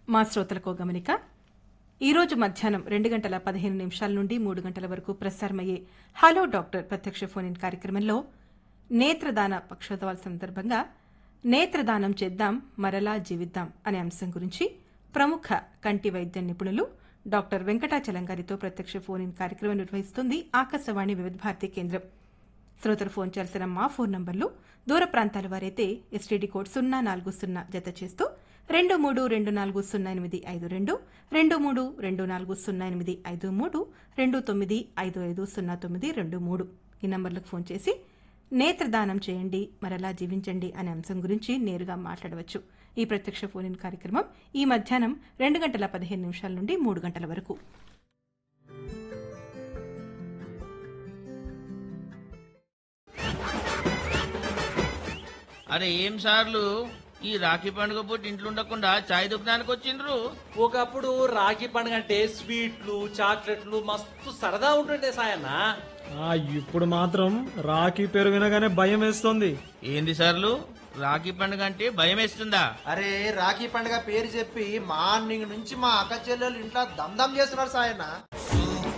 మా శ్రోతలకు గమనిక ఈరోజు మధ్యాహ్నం రెండు గంటల పదిహేను నిమిషాల నుండి మూడు గంటల వరకు ప్రసారమయ్యే హలో డాక్టర్ ప్రత్యక్ష ఫోన్ ఇన్ కార్యక్రమంలో నేత్రదాన పక్షోత్సవాల సందర్భంగా నేత్రదానం చేద్దాం మరలా జీవిద్దాం అనే అంశం గురించి ప్రముఖ కంటి వైద్య నిపుణులు డాక్టర్ వెంకటాచలం గారితో ప్రత్యక్ష ఫోన్ ఇన్ కార్యక్రమం నిర్వహిస్తుంది ఆకాశవాణి వివిధ భారతి కేంద్రం శ్రోతలు ఫోన్ చేయాల్సిన మా ఫోన్ నంబర్లు దూర ప్రాంతాల వారైతే ఎస్టీడీ కోడ్ సున్నా నాలుగు సున్నా జత చేస్తూ రెండు మూడు రెండు నాలుగు సున్నా ఎనిమిది ఐదు రెండు రెండు మూడు రెండు నాలుగు సున్నా ఎనిమిది ఐదు మూడు రెండు తొమ్మిది ఐదు ఐదు సున్నా తొమ్మిది రెండు మూడు ఈ నంబర్లకు ఫోన్ చేసి నేత్రదానం చేయండి మరలా జీవించండి అనే అంశం గురించి నేరుగా మాట్లాడవచ్చు ఈ ప్రత్యక్ష ఫోన్ ఇన్ కార్యక్రమం ఈ మధ్యాహ్నం రెండు గంటల పదిహేను నిమిషాల నుండి మూడు గంటల వరకు అరే ఏం సార్లు ఈ రాఖీ పండుగ పూట ఇంట్లో ఉండకుండా చాయ్ దుకాణానికి వచ్చిండ్రు ఒకప్పుడు రాఖీ పండుగ అంటే స్వీట్లు చాక్లెట్లు మస్తు సరదా ఉంటుండే సాయన్న ఆ ఇప్పుడు మాత్రం రాఖీ పేరు వినగానే భయం వేస్తోంది ఏంది సార్లు రాఖీ పండుగ అంటే భయం వేస్తుందా అరే రాఖీ పండుగ పేరు చెప్పి మార్నింగ్ నుంచి మా అక్క చెల్లెలు ఇంట్లో దమ్దం చేస్తున్నారు సాయన్న